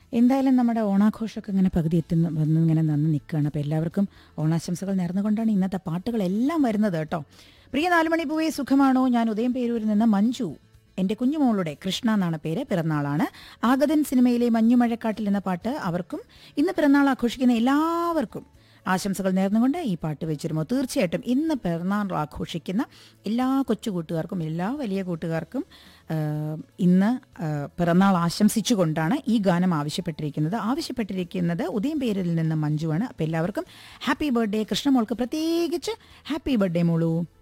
എന്തായാലും നമ്മുടെ ഓണാഘോഷമൊക്കെ ഇങ്ങനെ പകുതി എത്തുന്ന വന്ന് ഇങ്ങനെ നന്ന് നിൽക്കുകയാണ് അപ്പോൾ എല്ലാവർക്കും ഓണാശംസകൾ നേർന്നുകൊണ്ടാണ് ഇന്നത്തെ പാട്ടുകളെല്ലാം വരുന്നത് കേട്ടോ പ്രിയ നാലുമണി പൂവേ സുഖമാണോ ഞാൻ ഉദയം പേരൂരിൽ നിന്ന് മഞ്ജു എൻ്റെ കുഞ്ഞുമോളുടെ കൃഷ്ണ എന്നാണ് പേര് പിറന്നാളാണ് ആഗതൻ സിനിമയിലെ മഞ്ഞുമഴക്കാട്ടിൽ എന്ന പാട്ട് അവർക്കും ഇന്ന് പിറന്നാൾ ആഘോഷിക്കുന്ന എല്ലാവർക്കും ആശംസകൾ നേർന്നുകൊണ്ട് ഈ പാട്ട് വെച്ചിരുമോ തീർച്ചയായിട്ടും ഇന്ന് പിറന്നാൾ ആഘോഷിക്കുന്ന എല്ലാ കൊച്ചു കൂട്ടുകാർക്കും എല്ലാ വലിയ കൂട്ടുകാർക്കും ആ, ഇന്ന് ആ, പിറന്നാൾ ആശംസിച്ചുകൊണ്ടാണ് ഈ ഗാനം ആവശ്യപ്പെട്ടിരിക്കുന്നത് ആവശ്യപ്പെട്ടിരിക്കുന്നത് ഉദയം പേരിൽ നിന്ന് മഞ്ജുവാണ് അപ്പോൾ എല്ലാവർക്കും ഹാപ്പി ബർത്ത്ഡേ കൃഷ്ണമോൾക്ക് പ്രത്യേകിച്ച് ഹാപ്പി ബർത്ത്ഡേ മോളൂ